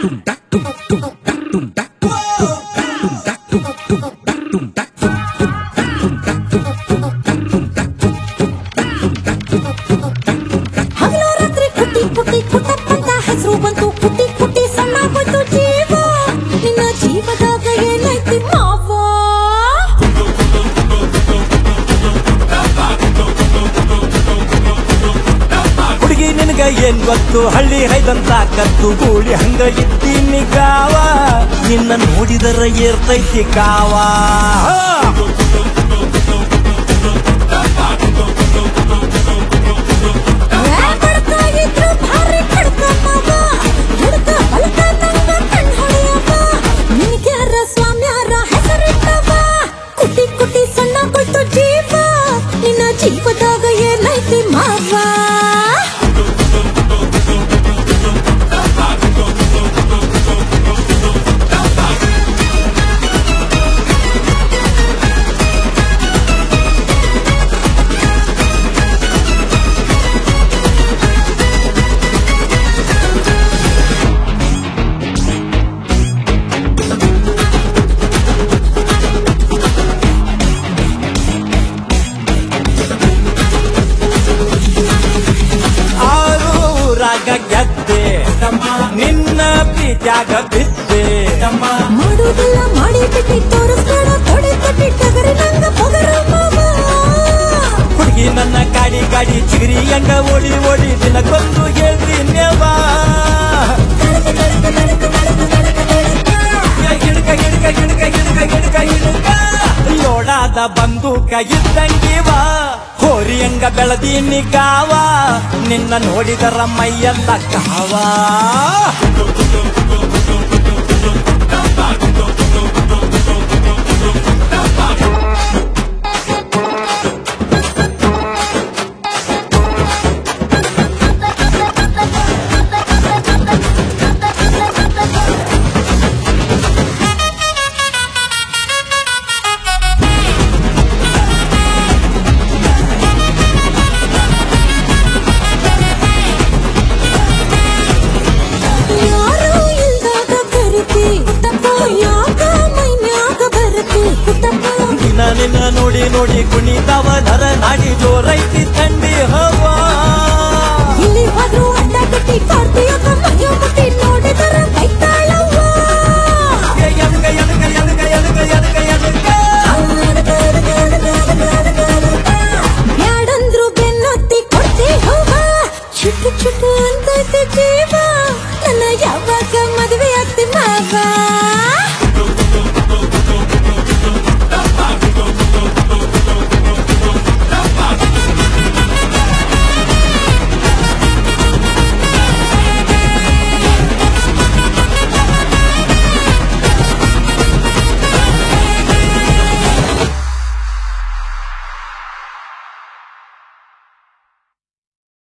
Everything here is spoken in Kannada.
ಹಗಲು ರಾತ್ರಿ ಕುಟ್ಟಿ ಕುಟ್ಟಿ ಕುಟ್ಟಪ್ಪಂತ ಹೆಸರು ಬಂತು ಕುಟ್ಟಿ ಕುಟ್ಟಿ ಸಣ್ಣ ಬಂತು ಜೀವ ನಿನ್ನ ಜೀವದಾಗ ಏನೈತಿ ಮಾವ ಹುಡುಗಿ ನಿನಗ ಏನ್ ಗೊತ್ತು ಹಳ್ಳಿ ಹೈದಂತ ಕತ್ತು ಗೂಳಿ ಹಂಗ ಇದ್ದೀನಿ ಗಾವ ನಿನ್ನ ನೋಡಿದರ ಏರ್ತೈತಿ ಕಾವ ಏ ಬಡ್ಕ ಇದ್ರು ಭಾರಿ ಕಡ್ಕ ಮಾವ ಎಡ್ಕ ಬಲ್ಕ ನಂಗ ಕಣ್ ಹೊಡೆಯವ ನಿನಗ್ಯಾರ ಸ್ವಾಮ್ಯಾರ ಹೆಸರಿಟ್ಟವ ಕುಟ್ಟಿ ಕುಟ್ಟಿ ಸಣ್ಣ ಬಂತು ಜೀವ ನಿನ್ನ ಜೀವದಾಗ ಏನೈತಿ ಮಾವ ಆರು ರಾಗ ಗೆದ್ದೆ ನಿನ್ನ ಪ್ರೀತ್ಯಾಗ ಬಿದ್ದೆ ಮಾಡುವುದಿಲ್ಲ ಮಾಡಿ ಬಿಟ್ಟಿ ತೋರಿಸ್ಬೇಡ ತೊಡೆ ತಟ್ಟಿ ಟಗರಿ ನಂಗ ಪೊಗರ ಮಾವ ಹುಡುಗಿ ನನ್ನ ಗಾಡಿ ಗಾಡಿ ಚಿಗರಿ ಹಂಗ ಓಡಿ ಓಡಿ ದಿನಕ್ಕೊಂದು ಹೇಳ್ರಿ ನೇವ ಹಿಡ್ಕ ಹಿಡ್ಕ ಹಿಡ್ಕ ಹಿಡ್ಕ ಹಿಡ್ಕ ಹಿಡ್ಕ ಲೋಡಾದ ಬಂದೂಕ ಇದ್ದಂಗಿವ ಹೋರಿ ಹಂಗ ಬೆಳದೀನಿ ಗಾವ ನಿನ್ನ ನೋಡಿದರ ಮೈಯೆಲ್ಲ ಕಾವ ಯಾರು ಇಲ್ದಾಗ ಕರಿತಿ ತಪ್ಪ ಯಾಕ ಮೈನ್ಯಾಗ ಬರತಿ ತಪ್ಪ ದಿನ ನಿನ್ನ ನೋಡಿ ನೋಡಿ ಕುಣಿತಾವ ನರ ನಾಡಿ ಜೋರೈತಿ ಥಂಡಿ ಹವಾ